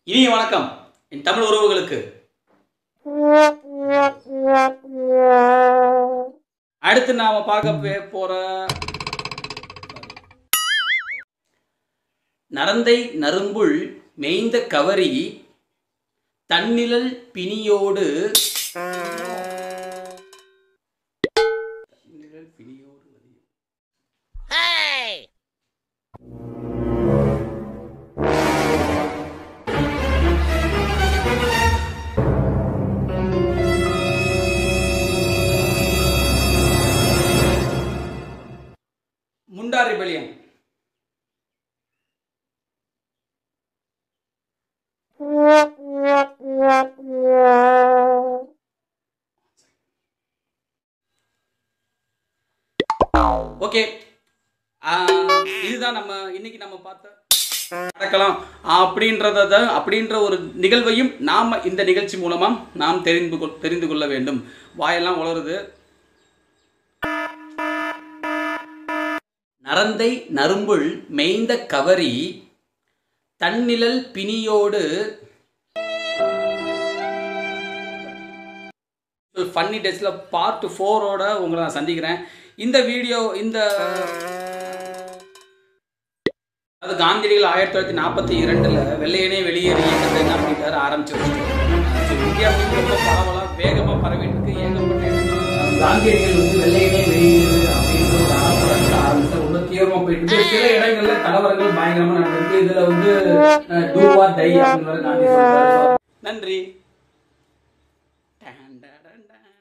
இனிய வணக்கம் என் தமிழ் உறவுகளுக்கு அடுத்து நாம பார்க்க பே- போற நரந்தை நறும்புள் மேய்ந்த கவரி தன்னிழல் பிணியோடு தன்னிழல் பிணியோடு வலியும். முண்டா ரிபெலியன் ஓகே இதுதான் நம்ம இன்னைக்கு நம்ம பார்த்த நடக்கலாம் அப்படின்றத தான் அப்படின்ற ஒரு நிகழ்வையும் நாம் இந்த நிகழ்ச்சி மூலமா நாம் தெரிந்து கொள் தெரிந்து கொள்ள வேண்டும் வாயெல்லாம் உளருது நரந்தை நறும்புள் மேய்ந்த கவரி தன்னிழல் பிணியோடு ஃபன்னி டேஸில் பார்ட் ஃபோரோட உங்களை நான் சந்திக்கிறேன் இந்த வீடியோ இந்த அது காந்தியடிகள் ஆயிரத்தி தொள்ளாயிரத்தி நாற்பத்தி இரண்டில் வெள்ளையனே வெளியேறு இயக்கத்தை என்ன பண்ணிட்டாரு ஆரம்பிச்சு வச்சுட்டாரு இந்தியா வந்து ரொம்ப பரவலாக வேகமாக பரவிட்டு இருக்கு ஏகப்பட்ட இடங்கள் காந்தியடிகள் வந்து வெள்ளையனே வெளியேறு அப்படின்ற ஒரு ஆர்ப்பாட்டத்தை ஆரம்பிச்சு ரொம்ப தீவிரமா போயிட்டு இருக்கு சில இடங்கள்ல கலவரங்கள் பயங்கரமா நடந்திருக்கு இதுல வந்து டூவா டை அப்படின்னு காந்தி சொல்றாரு நன்றி டான் டான் டான் டான்.